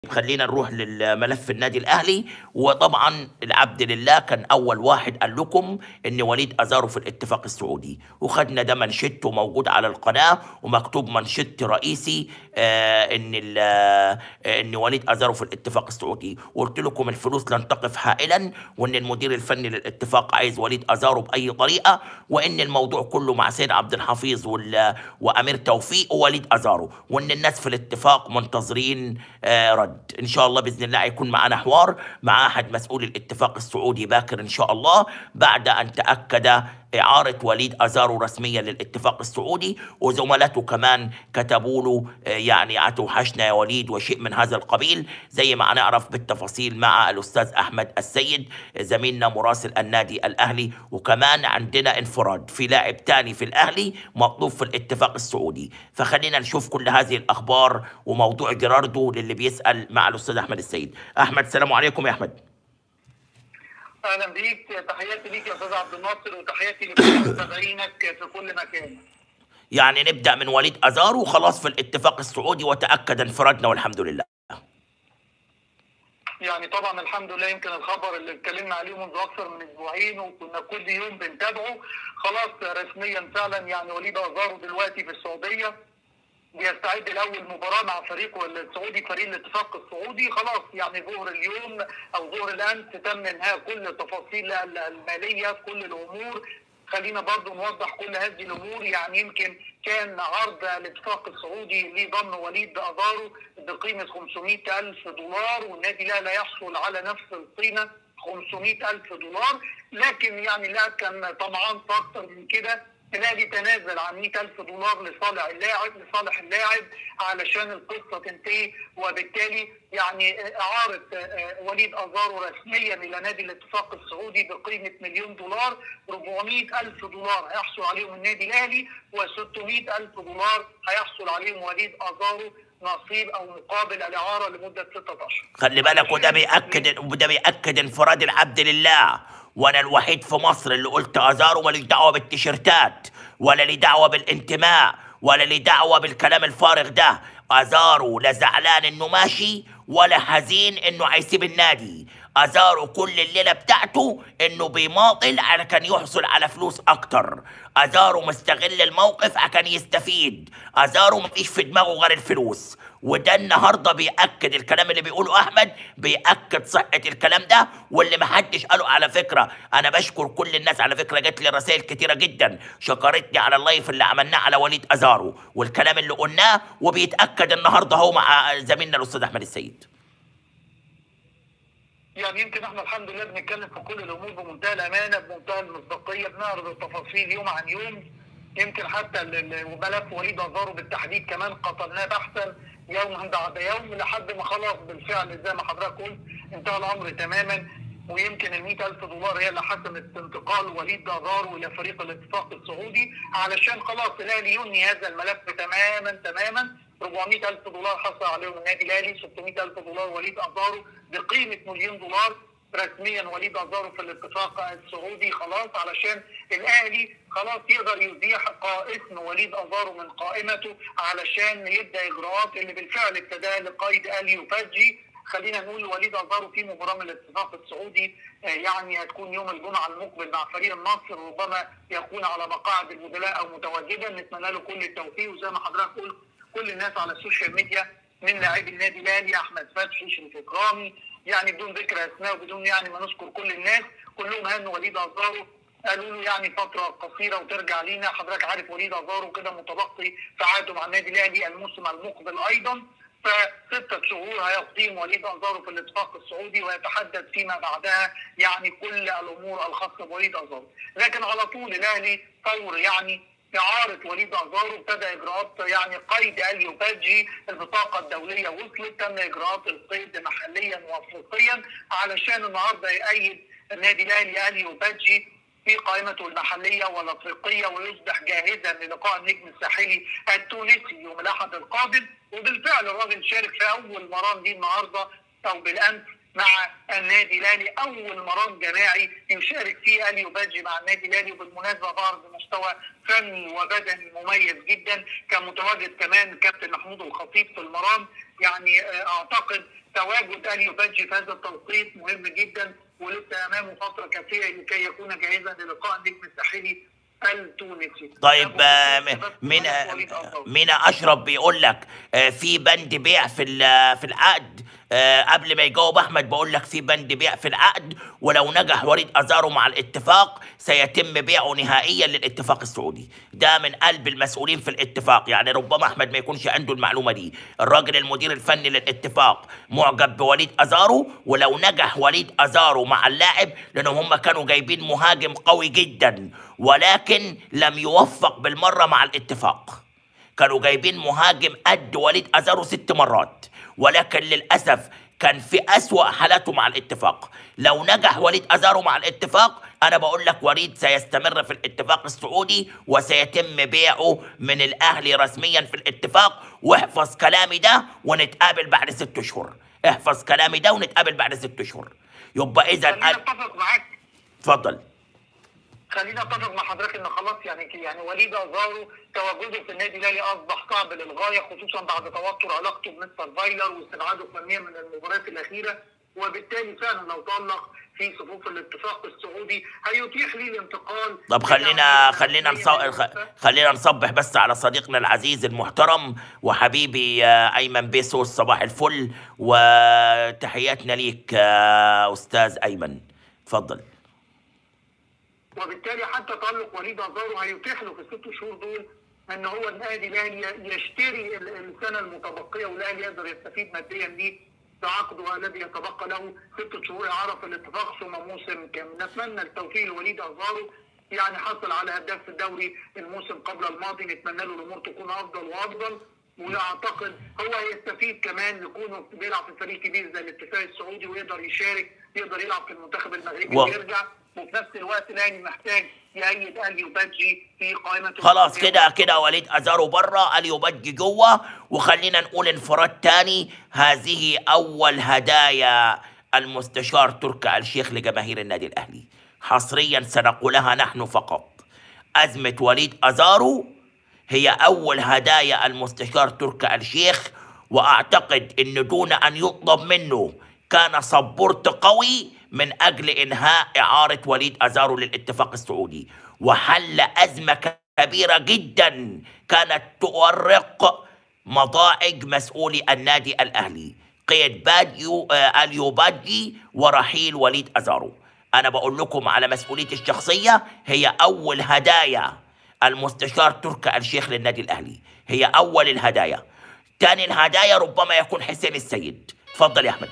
خلينا نروح للملف النادي الاهلي وطبعا العبد لله كان اول واحد قال لكم ان وليد ازارو في الاتفاق السعودي وخدنا ده منشط موجود على القناه ومكتوب منشط رئيسي آه ان ال- آه ان وليد ازارو في الاتفاق السعودي وقلت لكم الفلوس لن تقف حائلا وان المدير الفني للاتفاق عايز وليد ازارو باي طريقه وان الموضوع كله مع سيد عبد الحفيظ وال- وامير توفيق ووليد ازارو وان الناس في الاتفاق منتظرين آه رد ان شاء الله باذن الله هيكون معنا حوار مع احد مسؤول الاتفاق السعودي باكر ان شاء الله بعد ان تاكد إعارة وليد أزارو رسميا للاتفاق السعودي وزملاته كمان كتبوا له آه، يعني هتوحشنا يا وليد وشيء من هذا القبيل زي ما هنعرف بالتفاصيل مع الأستاذ أحمد السيد زميلنا مراسل النادي الأهلي وكمان عندنا انفراد في لاعب تاني في الأهلي مطلوب في الاتفاق السعودي فخلينا نشوف كل هذه الأخبار وموضوع جيراردو للي بيسأل مع الأستاذ أحمد السيد أحمد السلام عليكم يا أحمد اهلا بيك تحياتي ليك يا استاذ عبد الناصر وتحياتي لكل متابعينك في كل مكان يعني نبدأ من وليد أزارو وخلاص في الاتفاق السعودي وتأكد انفرادنا والحمد لله يعني طبعا الحمد لله يمكن الخبر اللي اتكلمنا عليه منذ اكثر من اسبوعين وكنا كل يوم بنتابعه خلاص رسميا فعلا يعني وليد ازارو دلوقتي في السعوديه بيستعد لاول مباراه مع فريقه السعودي فريق الاتفاق السعودي خلاص يعني ظهر اليوم او ظهر الامس تم انهاء كل التفاصيل الماليه في كل الامور خلينا برضو نوضح كل هذه الامور يعني يمكن كان عرض الاتفاق السعودي لضم وليد ازارو بقيمه 500 الف دولار والنادي لا لا يحصل على نفس القيمه 500 الف دولار لكن يعني لا كان طمعان في اكتر من كده الاهلي تنازل عن 100 الف دولار لصالح اللاعب لصالح اللاعب علشان القصه تنتهي وبالتالي يعني اعاره آه، وليد ازارو رسميا الى نادي الاتفاق السعودي بقيمه مليون دولار 400 الف دولار هيحصل عليهم النادي الاهلي و600 الف دولار هيحصل عليهم وليد ازارو نصيب او مقابل الاعاره لمده ستة اشهر خلي بالك وده بيأكد وده بيأكد انفراد العبد لله وانا الوحيد في مصر اللي قلت ازارو ماليش دعوه بالتيشيرتات ولا لي دعوه بالانتماء ولا لي دعوه بالكلام الفارغ ده ازارو لا زعلان انه ماشي ولا حزين انه هيسيب النادي ازارو كل الليله بتاعته انه بيماطل على كان يحصل على فلوس اكتر ازارو مستغل الموقف عشان يستفيد ازارو مفيش في دماغه غير الفلوس وده النهارده بياكد الكلام اللي بيقوله احمد بياكد صحه الكلام ده واللي محدش قاله على فكره انا بشكر كل الناس على فكره جات لي رسائل كتيره جدا شكرتني على اللايف اللي عملناه على وليد ازارو والكلام اللي قلناه وبيتاكد النهارده هو مع زميلنا الاستاذ احمد السيد يعني يمكن احنا الحمد لله بنتكلم في كل الامور بمنتهى الامانه بمنتهى المصداقيه بنعرض التفاصيل يوم عن يوم يمكن حتى ال- ال- ملف وليد ازارو بالتحديد كمان قتلناه بحثا يوما بعد يوم لحد ما خلاص بالفعل زي ما حضرتك قلت انتهى الامر تماما ويمكن ال ألف دولار هي اللي حسمت انتقال وليد ازارو الى فريق الاتفاق السعودي علشان خلاص الاهلي ينهي هذا الملف تماما تماما 400 ألف دولار حصل عليهم النادي الأهلي 600 ألف دولار وليد أزارو بقيمة مليون دولار رسميا وليد أزارو في الاتفاق السعودي خلاص علشان الأهلي خلاص يقدر يزيح قا- اسم وليد أزارو من قائمته علشان يبدأ إجراءات اللي بالفعل ابتداها لقائد أليو فاجي خلينا نقول وليد أزارو في مباراة من الاتفاق السعودي آه، يعني هتكون يوم الجمعة المقبل مع فريق النصر ربما يكون على مقاعد البدلاء أو متواجدا نتمنى له كل التوفيق وزي ما حضرتك قلت كل الناس على السوشيال ميديا من لاعبي النادي الاهلي احمد فتحي شريف اكرامي يعني بدون ذكر اسماء وبدون يعني ما نذكر كل الناس كلهم هنوا وليد ازارو قالوا له يعني فتره قصيره وترجع لينا حضرتك عارف وليد ازارو كده متبقي في عهده مع النادي الاهلي الموسم المقبل ايضا فستة شهور هيقيم وليد أنظاره في الاتفاق السعودي ويتحدث فيما بعدها يعني كل الأمور الخاصة بوليد أنظاره لكن على طول الأهلي فور يعني إعارة وليد أنظاره ابتدى إجراءات يعني قيد أليو باجي البطاقة الدولية وصلت تم إجراءات القيد محليا وأفريقيا علشان النهارده يأيد النادي الأهلي أليو باجي في قائمته المحلية والأفريقية ويصبح جاهزا للقاء النجم الساحلي التونسي يوم الأحد القادم وبالفعل الراجل شارك في أول مران دي النهارده أو بالأمس مع النادي الاهلي اول مران جماعي يشارك فيه اليو باجي مع النادي الاهلي وبالمناسبه ظهر بمستوى فني وبدني مميز جدا كان متواجد كمان كابتن محمود الخطيب في المران يعني آه، اعتقد تواجد اليو بادجي في هذا التوقيت مهم جدا ولسه امامه فتره كافيه لكي يكون جاهزا للقاء النجم الساحلي التونسي طيب آه، م- بس مين وليد آه، أزار. مين اشرف بيقول لك آه، في بند بيع في ال- في العقد آه، قبل ما يجاوب احمد بقول لك في بند بيع في العقد ولو نجح وليد ازارو مع الاتفاق سيتم بيعه نهائيا للاتفاق السعودي ده من قلب المسؤولين في الاتفاق يعني ربما احمد ما يكونش عنده المعلومه دي الراجل المدير الفني للاتفاق معجب بوليد ازارو ولو نجح وليد ازارو مع اللاعب لانهم هم كانوا جايبين مهاجم قوي جدا ولكن لم يوفق بالمره مع الاتفاق كانوا جايبين مهاجم قد وليد أزارو ست مرات ولكن للأسف كان في أسوأ حالاته مع الاتفاق لو نجح وليد أزارو مع الاتفاق أنا بقول لك وليد سيستمر في الاتفاق السعودي وسيتم بيعه من الأهلي رسميا في الاتفاق واحفظ كلامي ده ونتقابل بعد ست أشهر احفظ كلامي ده ونتقابل بعد ست أشهر يبقى إذا خليني اتفق معاك اتفضل خليني اتفق مع حضرتك ان خلاص يعني يعني وليد ازارو تواجده في النادي الاهلي اصبح صعب للغايه خصوصا بعد توتر علاقته بمستر فايلر واستبعاده فنيا من المباريات الاخيره وبالتالي فعلا لو تالق في صفوف الاتفاق السعودي هيتيح لي الانتقال طب خلينا يعني خلينا رسمياً نص... خ- للاتفاق. خلينا نصبح بس على صديقنا العزيز المحترم وحبيبي آه، ايمن بيسوس صباح الفل وتحياتنا ليك آه، استاذ ايمن تفضل وبالتالي حتى تألق وليد أزارو هيتيح له في الست شهور دول ان هو النادي الاهلي يشتري ال- السنه المتبقيه والاهلي يقدر يستفيد ماديا بيه بعقده الذي يتبقى له ست شهور اعاره في الاتفاق ثم موسم كامل نتمنى التوفيق لوليد ازارو يعني حصل على هداف الدوري الموسم قبل الماضي نتمنى له الامور تكون افضل وافضل واعتقد هو هيستفيد كمان لكونه بيلعب في فريق كبير زي الاتفاق السعودي ويقدر يشارك يقدر يلعب في المنتخب المغربي و- ويرجع وفي نفس الوقت الاهلي محتاج يأيد اليو بادجي في قائمه خلاص كده كده وليد ازارو بره اليو بجي جوه وخلينا نقول انفراد تاني هذه اول هدايا المستشار تركي آل الشيخ لجماهير النادي الاهلي حصريا سنقولها نحن فقط ازمه وليد ازارو هي اول هدايا المستشار تركي آل الشيخ واعتقد ان دون ان يطلب منه كان صبورت قوي من اجل انهاء اعاره وليد ازارو للاتفاق السعودي وحل ازمه كبيره جدا كانت تؤرق مضاعج مسؤولي النادي الاهلي قيد باديو آه اليو بادجي ورحيل وليد ازارو انا بقول لكم على مسؤوليتي الشخصيه هي اول هدايا المستشار تركي آل الشيخ للنادي الاهلي هي اول الهدايا تاني الهدايا ربما يكون حسين السيد تفضل يا احمد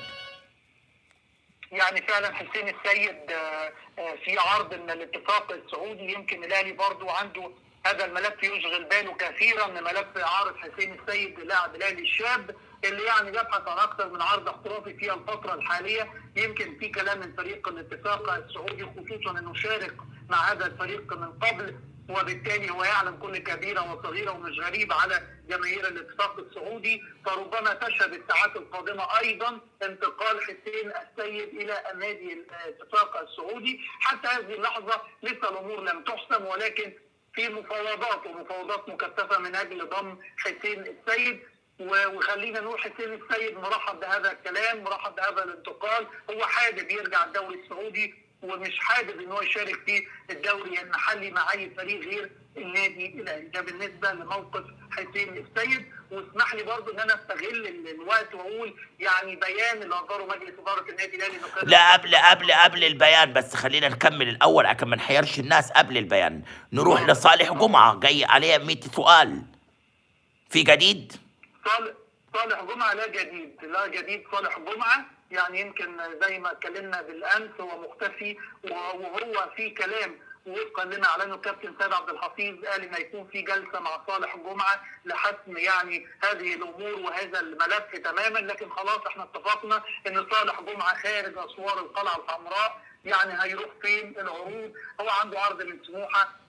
يعني فعلا حسين السيد آه، آه، في عرض من الاتفاق السعودي يمكن الاهلي برضو عنده هذا الملف يشغل باله كثيرا ملف اعاره حسين السيد لاعب الاهلي الشاب اللي يعني يبحث عن اكثر من عرض احترافي في الفتره الحاليه يمكن في كلام من فريق الاتفاق السعودي خصوصا انه شارك مع هذا الفريق من قبل وبالتالي هو يعلم كل كبيره وصغيره ومش غريب على جماهير الاتفاق السعودي فربما تشهد الساعات القادمه ايضا انتقال حسين السيد الى النادي الاتفاق السعودي حتى هذه اللحظه لسه الامور لم تحسم ولكن في مفاوضات ومفاوضات مكثفه من اجل ضم حسين السيد و- وخلينا نقول حسين السيد مرحب بهذا الكلام مرحب بهذا الانتقال هو حابب يرجع الدوري السعودي ومش حابب ان هو يشارك في الدوري المحلي مع اي فريق غير النادي الاهلي ده بالنسبه لموقف حسين السيد واسمح لي برضو ان انا استغل ال- الوقت واقول يعني بيان اللي اصدره مجلس اداره النادي الاهلي إنه كان- لا قبل قبل قبل البيان بس خلينا نكمل الاول عشان ما نحيرش الناس قبل البيان نروح لصالح جمعه جاي عليه 100 سؤال في جديد صالح صالح جمعه لا جديد لا جديد صالح جمعه يعني يمكن زي ما اتكلمنا بالامس هو مختفي وهو في كلام وفقا لما اعلنه الكابتن سيد عبد الحفيظ قال ان هيكون في جلسه مع صالح جمعه لحسم يعني هذه الامور وهذا الملف تماما لكن خلاص احنا اتفقنا ان صالح جمعه خارج اسوار القلعه الحمراء يعني هيروح فين العروض هو عنده عرض من سموحه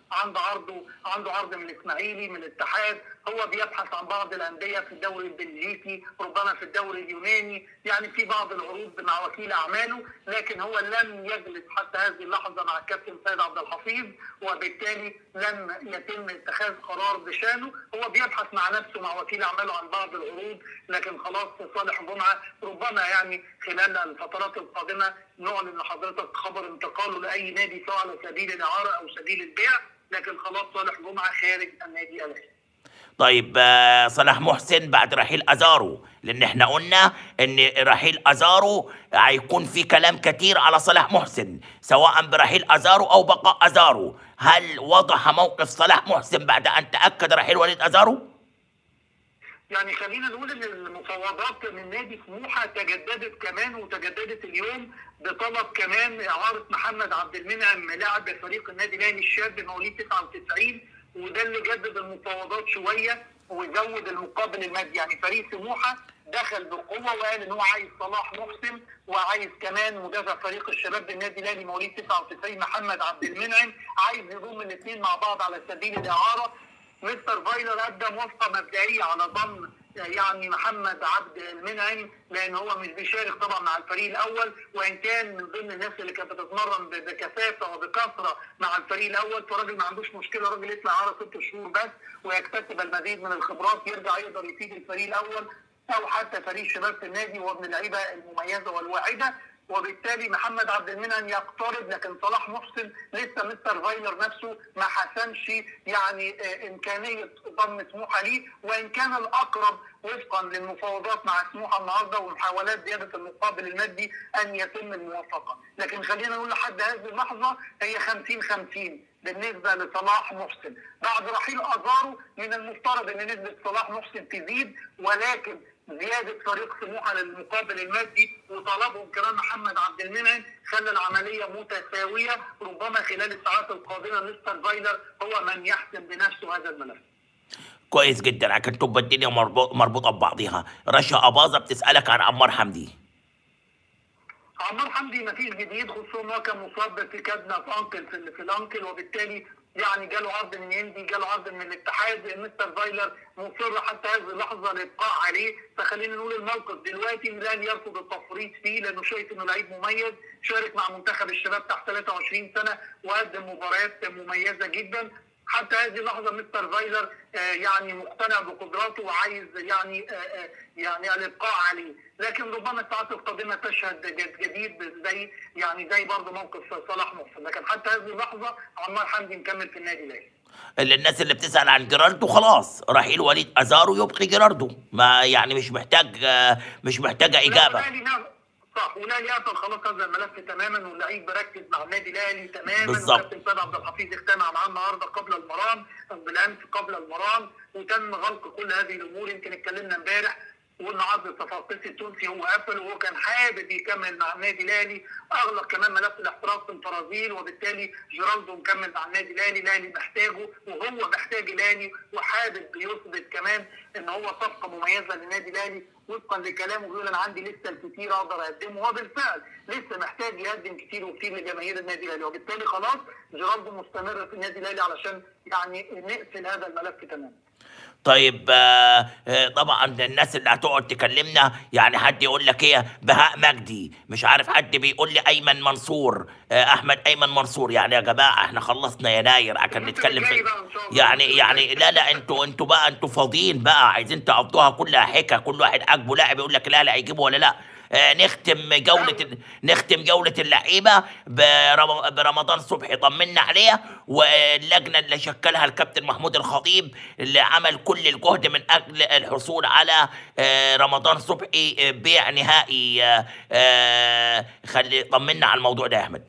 عنده عرضه عنده عرض من الاسماعيلي من الاتحاد هو بيبحث عن بعض الانديه في الدوري البلجيكي ربما في الدوري اليوناني يعني في بعض العروض مع وكيل اعماله لكن هو لم يجلس حتى هذه اللحظه مع الكابتن سيد عبد الحفيظ وبالتالي لم يتم اتخاذ قرار بشانه هو بيبحث مع نفسه مع وكيل اعماله عن بعض العروض لكن خلاص صالح جمعه ربما يعني خلال الفترات القادمه نعلن لحضرتك خبر انتقاله لاي نادي سواء على سبيل الاعاره او سبيل البيع لكن خلاص صالح جمعه خارج النادي الاهلي طيب آه، صلاح محسن بعد رحيل ازارو لان احنا قلنا ان رحيل ازارو هيكون في كلام كتير على صلاح محسن سواء برحيل ازارو او بقاء ازارو هل وضح موقف صلاح محسن بعد ان تاكد رحيل وليد ازارو يعني خلينا نقول ان المفاوضات من نادي سموحه تجددت كمان وتجددت اليوم بطلب كمان اعاره محمد عبد المنعم لاعب فريق النادي الاهلي الشاب مواليد 99 وده اللي جدد المفاوضات شويه وزود المقابل المادي يعني فريق سموحه دخل بقوه وقال ان هو عايز صلاح محسن وعايز كمان مدافع فريق الشباب بالنادي الاهلي مواليد 99 محمد عبد المنعم عايز يضم الاثنين مع بعض على سبيل الاعاره مستر فايلر ادى موافقه مبدئيه على ضم يعني محمد عبد المنعم لان هو مش بيشارك طبعا مع الفريق الاول وان كان من ضمن الناس اللي كانت بتتمرن ب- بكثافه وبكثره مع الفريق الاول فالراجل ما عندوش مشكله الراجل يطلع عاره ست شهور بس ويكتسب المزيد من الخبرات يرجع يقدر يفيد الفريق الاول او حتى فريق شباب في النادي وهو من اللعيبه المميزه والواعده وبالتالي محمد عبد المنعم يقترب لكن صلاح محسن لسه مستر فايلر نفسه ما حسمش يعني آه، امكانيه ضم سموحه ليه وان كان الاقرب وفقا للمفاوضات مع سموحه النهارده ومحاولات زياده المقابل المادي ان يتم الموافقه، لكن خلينا نقول لحد هذه اللحظه هي 50 50 بالنسبه لصلاح محسن، بعد رحيل ازارو من المفترض ان نسبه صلاح محسن تزيد ولكن زياده فريق سموحه للمقابل المادي وطلبهم كمان محمد عبد المنعم خلى العمليه متساويه ربما خلال الساعات القادمه مستر فايلر هو من يحسم بنفسه هذا الملف. كويس جدا عشان تبقى الدنيا مربو- مربوطه ببعضيها رشا اباظه بتسالك عن عمار حمدي عمار حمدي ما فيش جديد خصوصا ان هو كان مصاب في كدمه في انكل في, ال- في الانكل وبالتالي يعني جاله عرض من يندي جاله عرض من الاتحاد مستر فايلر مصر حتى هذه اللحظه الابقاء عليه فخلينا نقول الموقف دلوقتي الاهلي يرفض التفريط فيه لانه شايف انه لعيب مميز شارك مع منتخب الشباب تحت 23 سنه وقدم مباريات مميزه جدا حتى هذه اللحظه مستر فايلر آه، يعني مقتنع بقدراته وعايز يعني آه، آه، يعني الابقاء عليه لكن ربما الساعات القادمه تشهد جد- جديد زي يعني زي برضه موقف صلاح محسن لكن حتى هذه اللحظه عمار حمدي مكمل في النادي الاهلي اللي الناس اللي بتسال عن جيراردو خلاص رحيل وليد ازارو يبقي جيراردو ما يعني مش محتاج آه، مش محتاجه اجابه والأهلي نعم صح والاهلي قفل خلاص هذا الملف تماما واللعيب بركز مع النادي الاهلي تماما بالظبط. والكابتن سيد عبد الحفيظ اجتمع معاه النهارده قبل المران او بالامس قبل المران وتم غلق كل هذه الامور يمكن اتكلمنا امبارح وقلنا عرض الصفاقسي التونسي هو قفل وهو كان حابب يكمل مع النادي الاهلي اغلق كمان ملف الاحتراف في البرازيل وبالتالي جيرالدو مكمل مع النادي الاهلي الاهلي محتاجه وهو محتاج الاهلي وحابب يثبت كمان ان هو صفقه مميزه للنادي الاهلي وفقا لكلامه بيقول انا عندي لسه الكثير اقدر اقدمه وبالفعل لسه محتاج يقدم كتير وكتير لجماهير النادي الاهلي وبالتالي خلاص جيرالدو مستمر في النادي الاهلي علشان يعني نقفل هذا الملف تماما طيب آه، آه، طبعا الناس اللي هتقعد تكلمنا يعني حد يقول لك ايه بهاء مجدي مش عارف حد بيقول لي ايمن منصور آه، احمد ايمن منصور يعني يا جماعه احنا خلصنا يناير عشان نتكلم في يعني يعني لا لا انتوا انتوا بقى انتوا فاضيين بقى عايزين تقضوها كلها حكا كل واحد عاجبه لاعب يقول لك لا لا هيجيبه ولا لا آه، نختم جولة نختم جولة اللعيبة برم- برمضان صبحي طمنا عليه واللجنة اللي شكلها الكابتن محمود الخطيب اللي عمل كل الجهد من أجل الحصول على آه، رمضان صبحي آه، بيع نهائي آه، آه، خلي طمنا على الموضوع ده يا أحمد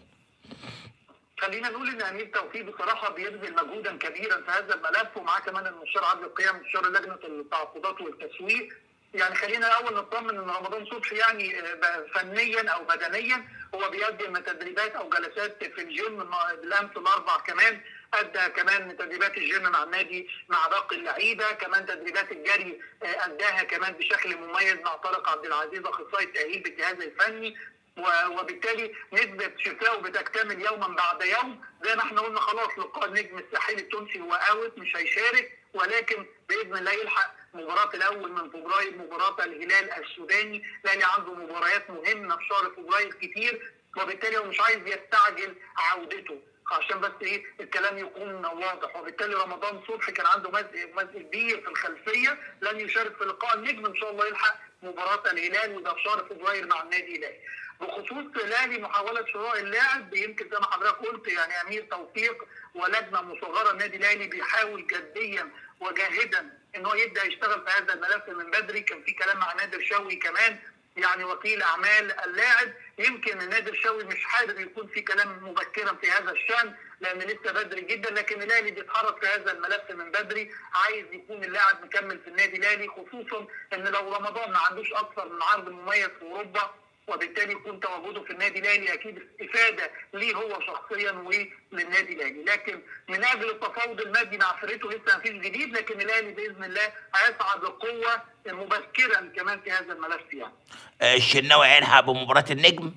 خلينا نقول ان امير توفيق بصراحه بيبذل مجهودا كبيرا في هذا الملف ومعاه كمان المستشار عبد القيام مستشار لجنه التعاقدات والتسويق يعني خلينا الاول نطمن ان رمضان صبحي يعني آه، ب- فنيا او بدنيا هو بيقدم تدريبات او جلسات في الجيم مع- بالامس الاربع كمان ادى كمان تدريبات الجيم مع النادي مع باقي اللعيبه كمان تدريبات الجري آه، اداها كمان بشكل مميز مع طارق عبد العزيز اخصائي التاهيل بالجهاز الفني و- وبالتالي نسبه شفائه بتكتمل يوما بعد يوم زي ما احنا قلنا خلاص لقاء النجم الساحلي التونسي هو اوت مش هيشارك ولكن باذن الله يلحق مباراة الأول من فبراير مباراة الهلال السوداني لأن عنده مباريات مهمة في شهر فبراير كتير وبالتالي هو مش عايز يستعجل عودته عشان بس ايه الكلام يكون واضح وبالتالي رمضان صبحي كان عنده مزق مزق كبير في الخلفيه لن يشارك في لقاء النجم ان شاء الله يلحق مباراه الهلال وده في شهر فبراير مع النادي الاهلي. بخصوص الاهلي محاوله شراء اللاعب يمكن زي ما حضرتك قلت يعني امير توفيق ولجنه مصغره النادي الاهلي بيحاول جديا وجاهدا ان هو يبدا يشتغل في هذا الملف من بدري كان في كلام مع نادر شوقي كمان يعني وكيل اعمال اللاعب يمكن نادر شوقي مش حابب يكون في كلام مبكرا في هذا الشان لان لسه بدري جدا لكن الاهلي بيتحرك في هذا الملف من بدري عايز يكون اللاعب مكمل في النادي الاهلي خصوصا ان لو رمضان ما عندوش اكثر من عرض مميز في اوروبا وبالتالي يكون تواجده في النادي الاهلي اكيد افاده ليه هو شخصيا وللنادي الاهلي لكن من اجل التفاوض المادي مع فرقته لسه ما فيش جديد لكن الاهلي باذن الله هيسعى بقوه مبكرا كمان في هذا الملف يعني آه، الشناوي هيلحق بمباراه النجم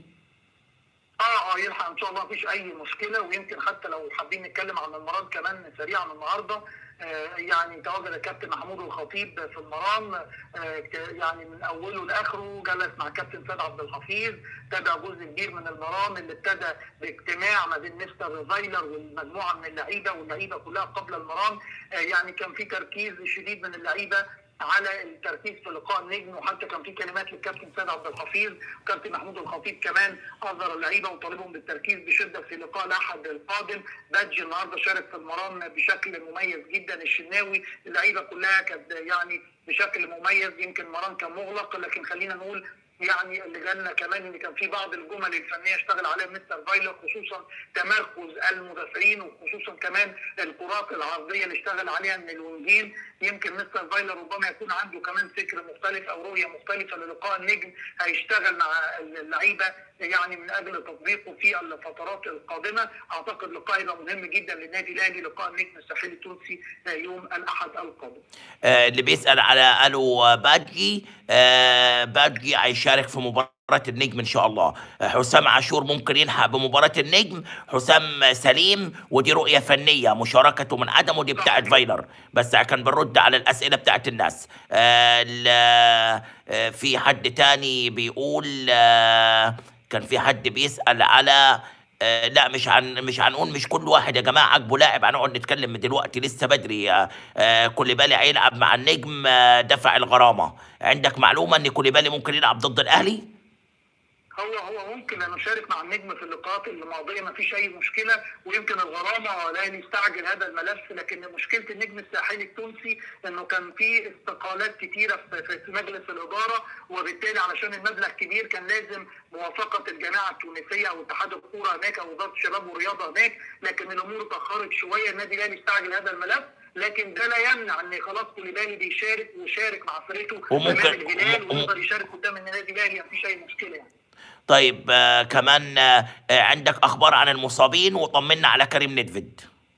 اه اه يلحق ان شاء الله مفيش اي مشكله ويمكن حتى لو حابين نتكلم عن المران كمان سريعا النهارده آه يعني تواجد الكابتن محمود الخطيب في المران آه ك- يعني من اوله لاخره جلس مع كابتن سيد عبد الحفيظ تابع جزء كبير من المران اللي ابتدى باجتماع ما بين مستر فايلر والمجموعه من اللعيبه واللعيبه كلها قبل المران آه يعني كان في تركيز شديد من اللعيبه على التركيز في لقاء النجم وحتى كان في كلمات للكابتن سيد عبد الحفيظ وكابتن محمود الخطيب كمان اظهر اللعيبه وطالبهم بالتركيز بشده في لقاء الاحد القادم بادج النهارده شارك في المران بشكل مميز جدا الشناوي اللعيبه كلها كانت يعني بشكل مميز يمكن مران كان مغلق لكن خلينا نقول يعني اللي جالنا كمان ان كان في بعض الجمل الفنيه اشتغل عليها مستر فايلر خصوصا تمركز المدافعين وخصوصا كمان الكرات العرضيه اللي اشتغل عليها من الوينجين يمكن مستر فايلر ربما يكون عنده كمان فكر مختلف او رؤيه مختلفه للقاء النجم هيشتغل مع اللعيبه يعني من اجل تطبيقه في الفترات القادمه اعتقد لقاء يبقى مهم جدا للنادي الاهلي لقاء النجم الساحلي التونسي يوم الاحد القادم آه، اللي بيسأل على قالوا باجي آه، باجي هيشارك في مباراة النجم إن شاء الله آه، حسام عاشور ممكن يلحق بمباراة النجم حسام سليم ودي رؤية فنية مشاركته من عدمه دي بتاعت فايلر بس كان بنرد على الأسئلة بتاعت الناس آه، ال- آه، في حد تاني بيقول آه، كان في حد بيسأل على آه، لا مش عن مش هنقول مش كل واحد يا جماعه عاجبه لاعب هنقعد نتكلم من دلوقتي لسه بدري آه، آه، كوليبالي هيلعب مع النجم آه، دفع الغرامه عندك معلومه ان كوليبالي ممكن يلعب ضد الاهلي هو هو ممكن انه يشارك مع النجم في اللقاءات الماضيه ما فيش اي مشكله ويمكن الغرامه الاهلي يستعجل هذا الملف لكن مشكله النجم الساحلي التونسي انه كان في استقالات كثيره في, في في مجلس الاداره وبالتالي علشان المبلغ كبير كان لازم موافقه الجماعه التونسيه او اتحاد الكوره هناك او وزاره الشباب والرياضه هناك لكن الامور اتاخرت شويه النادي الاهلي استعجل هذا الملف لكن ده لا يمنع ان خلاص كوليبالي بيشارك وشارك مع فرقته وممكن- امام الهلال وم- ويقدر يشارك قدام النادي الاهلي ما فيش اي مشكله يعني طيب آه، كمان آه، آه، عندك اخبار عن المصابين وطمنا على كريم ندفد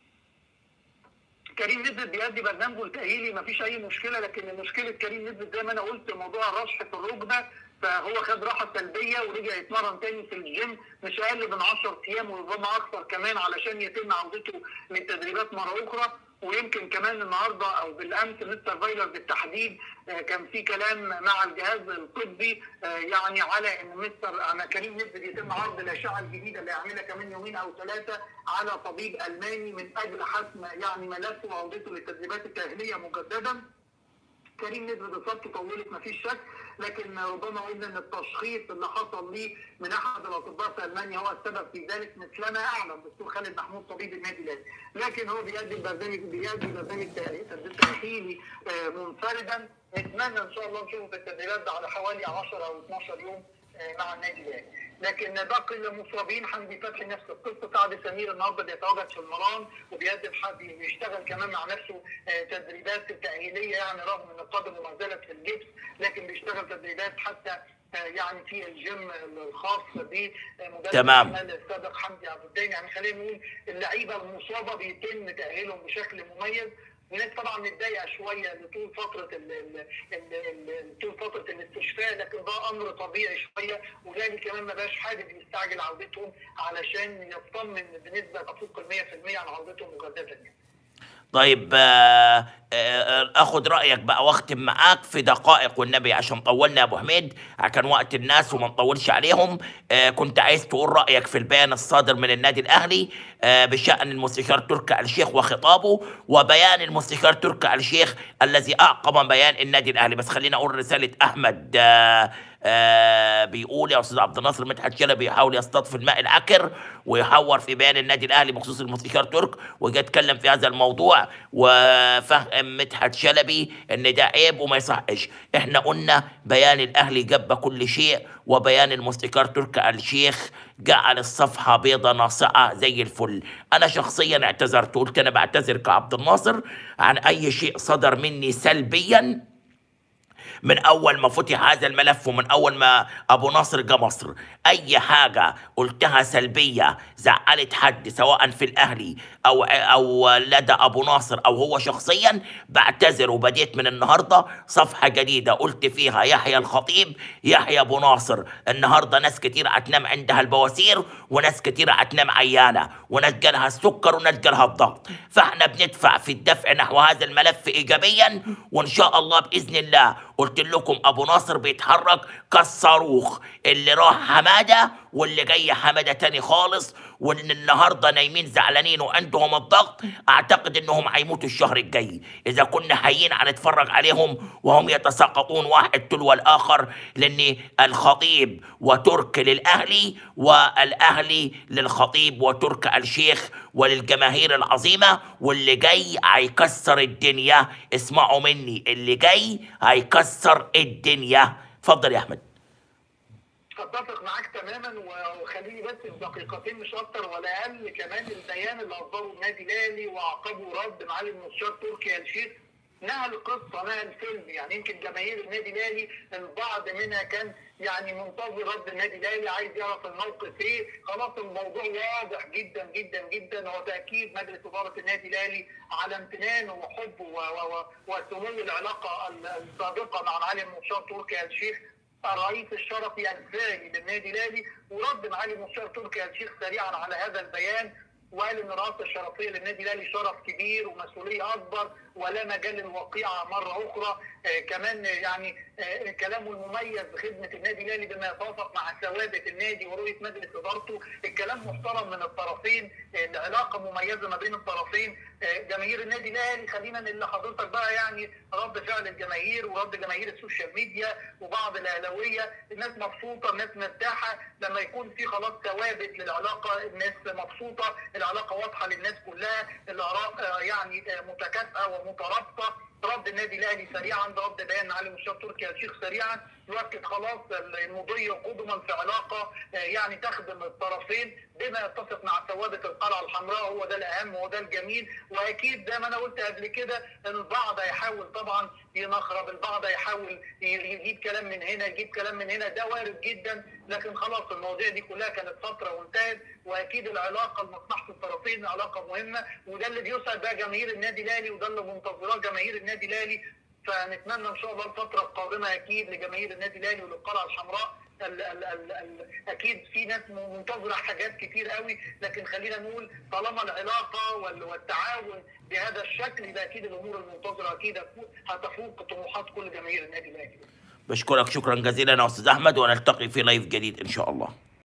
كريم نزل بيأدي برنامجه التأهيلي مفيش أي مشكلة لكن مشكلة كريم نزل زي ما أنا قلت موضوع الرشح في الركبة فهو خد راحة سلبية ورجع يتمرن تاني في الجيم مش أقل من 10 أيام وربما أكثر كمان علشان يتم عودته للتدريبات مرة أخرى ويمكن كمان النهارده او بالامس مستر فايلر بالتحديد آه، كان في كلام مع الجهاز الطبي آه، يعني على ان مستر انا كريم نزل يتم عرض الاشعه الجديده اللي هيعملها كمان يومين او ثلاثه على طبيب الماني من اجل حسم يعني ملفه وعودته للتدريبات التاهيليه مجددا كريم نسبة إصابته طولت مفيش شك لكن ربما قلنا إن التشخيص اللي حصل ليه من أحد الأطباء في ألمانيا هو السبب في ذلك مثلما أعلم الدكتور خالد محمود طبيب النادي الأهلي لكن هو بيقدم برنامج بيقدم برنامج تأهيلي آه، منفردا نتمنى إن شاء الله نشوفه في التدريبات ده على حوالي 10 أو 12 يوم آه، مع النادي الأهلي لكن باقي المصابين حمدي فتحي نفس القصه سعد سمير النهارده بيتواجد في المران وبيقدم حد بيشتغل كمان مع نفسه آه، تدريبات تاهيليه يعني رغم ان قدمه ما زالت في الجبس لكن بيشتغل تدريبات حتى آه، يعني في الجيم الخاص بمدرب تمام. الأعمال السابق حمدي عبد الدين يعني خلينا نقول اللعيبه المصابه بيتم تاهيلهم بشكل مميز الناس طبعا متضايقه شويه لطول فتره ال ال ال ال طول فتره الاستشفاء لكن ده امر طبيعي شويه والاهلي كمان ما بقاش حابب يستعجل عودتهم علشان يطمن بنسبه تفوق ال 100% عن عودتهم مجددا يعني. طيب آه، آه، اخد رايك بقى واختم معاك في دقائق والنبي عشان طولنا يا ابو حميد عشان وقت الناس وما نطولش عليهم آه، كنت عايز تقول رايك في البيان الصادر من النادي الاهلي آه، بشان المستشار تركي آل الشيخ وخطابه وبيان المستشار تركي آل الشيخ الذي اعقب بيان النادي الاهلي بس خلينا اقول رساله احمد آه، آه بيقول يا استاذ عبد الناصر مدحت شلبي بيحاول يصطاد في الماء العكر ويحور في بيان النادي الاهلي بخصوص المستشار ترك وجا اتكلم في هذا الموضوع وفهم مدحت شلبي ان ده عيب وما يصحش احنا قلنا بيان الاهلي جاب كل شيء وبيان المستشار ترك آل الشيخ جعل الصفحه بيضة ناصعه زي الفل انا شخصيا اعتذرت قلت انا بعتذر كعبد الناصر عن اي شيء صدر مني سلبيا من اول ما فتح هذا الملف ومن اول ما ابو ناصر جه مصر اي حاجه قلتها سلبيه زعلت حد سواء في الاهلي او او لدى ابو ناصر او هو شخصيا بعتذر وبديت من النهارده صفحه جديده قلت فيها يحيى الخطيب يحيى ابو ناصر النهارده ناس كتير هتنام عندها البواسير وناس كتير هتنام عيانه وناس جالها السكر وناس جالها الضغط فاحنا بندفع في الدفع نحو هذا الملف ايجابيا وان شاء الله باذن الله قلت لكم ابو ناصر بيتحرك كالصاروخ اللي راح حماده واللي جاي حماده تاني خالص وان النهارده نايمين زعلانين وعندهم الضغط اعتقد انهم هيموتوا الشهر الجاي اذا كنا حيين هنتفرج عليهم وهم يتساقطون واحد تلو الاخر لان الخطيب وترك للاهلي والاهلي للخطيب وترك الشيخ وللجماهير العظيمه واللي جاي هيكسر الدنيا اسمعوا مني اللي جاي هيكسر الدنيا اتفضل يا احمد اتفق معاك تماما وخليني بس في دقيقتين مش اكتر ولا اقل كمان البيان اللي اصدره النادي الاهلي وعقبه رد معالي المستشار تركي آل الشيخ نقل قصه نقل فيلم يعني يمكن جماهير النادي الاهلي البعض منها كان يعني منتظر رد النادي الاهلي عايز يعرف الموقف ايه خلاص الموضوع واضح جدا جدا جدا هو تاكيد مجلس اداره النادي الاهلي على امتنانه وحبه و- و- وسمو العلاقه السابقه مع معالي المستشار تركي آل الشيخ الرئيس الشرفي الفعلي للنادي الاهلي ورد معالي المستشار تركي آل الشيخ سريعا على هذا البيان وقال ان الرئاسه الشرفيه للنادي الاهلي شرف كبير ومسؤوليه اكبر ولا مجال للوقيعه مره اخرى آه كمان يعني آه كلامه المميز بخدمه النادي الاهلي بما يتوافق مع ثوابت النادي ورؤيه مجلس ادارته الكلام محترم من الطرفين آه العلاقه مميزه ما بين الطرفين آه جماهير النادي الاهلي خلينا نقول لحضرتك بقى يعني رد فعل الجماهير ورد جماهير السوشيال ميديا وبعض الاهلاويه الناس مبسوطه الناس مرتاحه لما يكون في خلاص ثوابت للعلاقه الناس مبسوطه العلاقه واضحه للناس كلها الاراء آه يعني آه متكافئه ومترابطه رد النادي الاهلي سريعا رد بيان علي مستشار تركي آل الشيخ سريعا يؤكد خلاص المضي قدما في علاقه آه يعني تخدم الطرفين بما يتفق مع ثوابت القلعه الحمراء هو ده الاهم وهو ده الجميل واكيد زي ما انا قلت قبل كده البعض هيحاول طبعا ينخرب البعض هيحاول يجيب كلام من هنا يجيب كلام من هنا ده وارد جدا لكن خلاص المواضيع دي كلها كانت فتره وانتهت واكيد العلاقه لمصلحه الطرفين علاقه مهمه وده اللي بيسعد بقى جماهير النادي الاهلي وده اللي منتظراه جماهير النادي الاهلي فنتمنى ان شاء الله الفتره القادمه اكيد لجماهير النادي الاهلي وللقلعه الحمراء ال ال ال ال اكيد في ناس منتظره حاجات كتير قوي لكن خلينا نقول طالما العلاقه وال- والتعاون بهذا الشكل يبقى اكيد الامور المنتظره اكيد هتفوق طموحات كل جماهير النادي الاهلي بشكرك شكرا جزيلا يا استاذ احمد ونلتقي في لايف جديد ان شاء الله